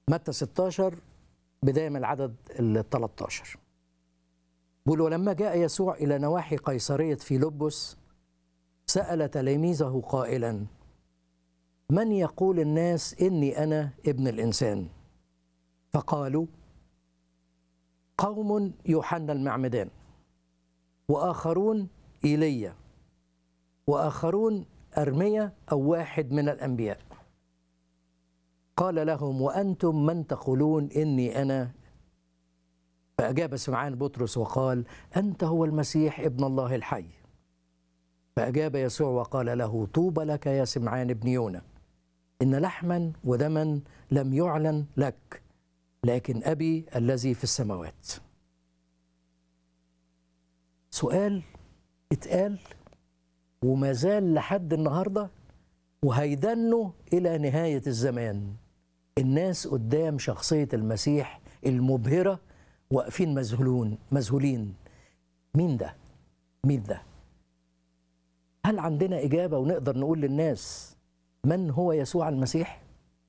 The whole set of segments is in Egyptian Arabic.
متى 16 بداية من العدد ال 13 بيقول ولما جاء يسوع إلى نواحي قيصرية فيلبس سأل تلاميذه قائلا من يقول الناس إني أنا ابن الإنسان فقالوا قوم يوحنا المعمدان وآخرون إيليا وآخرون أرميا أو واحد من الأنبياء قال لهم وأنتم من تقولون إني أنا فأجاب سمعان بطرس وقال أنت هو المسيح ابن الله الحي فأجاب يسوع وقال له طوبى لك يا سمعان ابن يونا إن لحما ودما لم يعلن لك لكن أبي الذي في السماوات سؤال اتقال وما زال لحد النهارده وهيدنوا الى نهايه الزمان الناس قدام شخصيه المسيح المبهره واقفين مذهولون مذهولين مين ده مين ده هل عندنا اجابه ونقدر نقول للناس من هو يسوع المسيح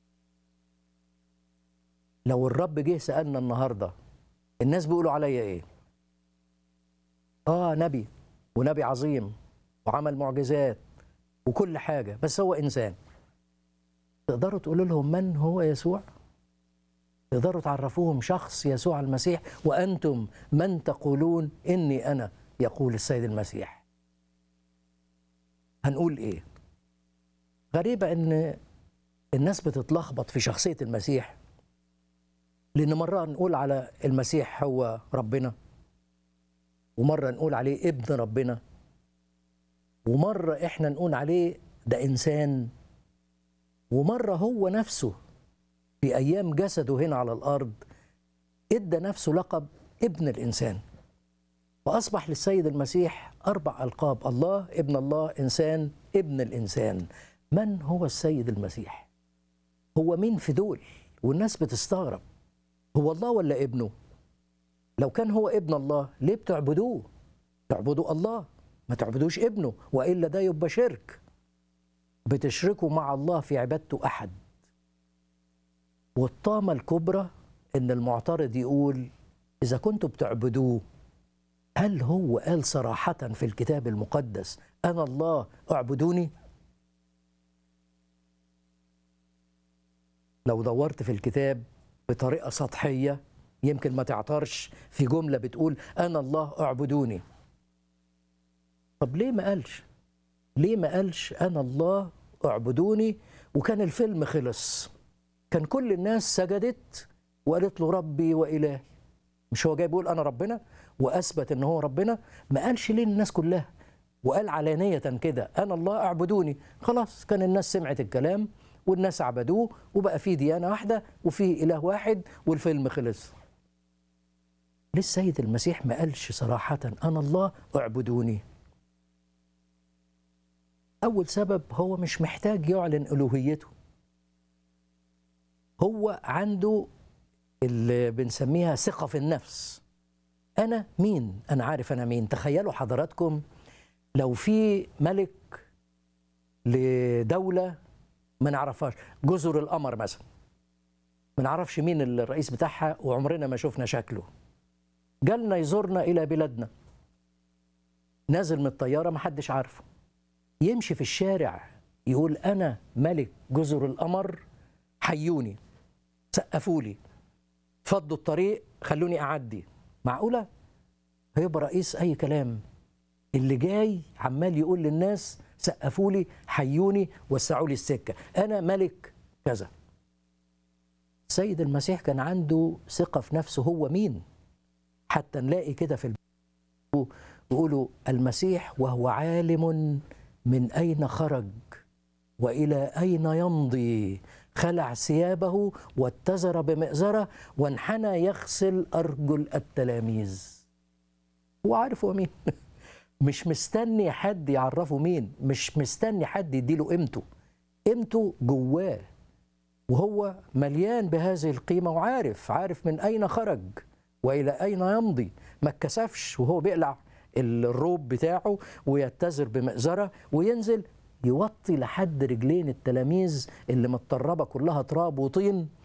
لو الرب جه سالنا النهارده الناس بيقولوا عليا ايه اه نبي ونبي عظيم وعمل معجزات وكل حاجة بس هو إنسان تقدروا تقولوا لهم من هو يسوع تقدروا تعرفوهم شخص يسوع المسيح وأنتم من تقولون إني أنا يقول السيد المسيح هنقول إيه غريبة إن الناس بتتلخبط في شخصية المسيح لأن مرة نقول على المسيح هو ربنا ومرة نقول عليه ابن ربنا ومرة إحنا نقول عليه ده إنسان ومرة هو نفسه في أيام جسده هنا على الأرض إدى نفسه لقب ابن الإنسان فأصبح للسيد المسيح أربع ألقاب الله ابن الله إنسان ابن الإنسان من هو السيد المسيح هو مين في دول والناس بتستغرب هو الله ولا ابنه لو كان هو ابن الله ليه بتعبدوه تعبدوا الله ما تعبدوش ابنه والا ده يبقى شرك بتشركوا مع الله في عبادته احد والطامه الكبرى ان المعترض يقول اذا كنتوا بتعبدوه هل هو قال صراحه في الكتاب المقدس انا الله اعبدوني لو دورت في الكتاب بطريقه سطحيه يمكن ما تعترش في جمله بتقول انا الله اعبدوني طب ليه ما قالش ليه ما قالش انا الله اعبدوني وكان الفيلم خلص كان كل الناس سجدت وقالت له ربي والهي مش هو جاي بيقول انا ربنا واثبت ان هو ربنا ما قالش ليه الناس كلها وقال علانيه كده انا الله اعبدوني خلاص كان الناس سمعت الكلام والناس عبدوه وبقى في ديانه واحده وفي اله واحد والفيلم خلص ليه السيد المسيح ما قالش صراحه انا الله اعبدوني أول سبب هو مش محتاج يعلن ألوهيته هو عنده اللي بنسميها ثقة في النفس أنا مين؟ أنا عارف أنا مين تخيلوا حضراتكم لو في ملك لدولة ما نعرفهاش جزر القمر مثلا ما نعرفش مين الرئيس بتاعها وعمرنا ما شفنا شكله جالنا يزورنا إلى بلادنا نازل من الطيارة ما حدش عارفه يمشي في الشارع يقول انا ملك جزر القمر حيوني سقفوا لي فضوا الطريق خلوني اعدي معقوله هيبقى رئيس اي كلام اللي جاي عمال يقول للناس سقفوا لي حيوني وسعوا لي السكه انا ملك كذا السيد المسيح كان عنده ثقه في نفسه هو مين حتى نلاقي كده في يقولوا المسيح وهو عالم من اين خرج والى اين يمضي خلع ثيابه واتزر بمئزره وانحنى يغسل ارجل التلاميذ هو عارف هو مين مش مستني حد يعرفه مين مش مستني حد يديله قيمته قيمته جواه وهو مليان بهذه القيمه وعارف عارف من اين خرج والى اين يمضي ما اتكسفش وهو بيقلع الروب بتاعه ويتزر بمئزرة وينزل يوطي لحد رجلين التلاميذ اللي متطربة كلها تراب وطين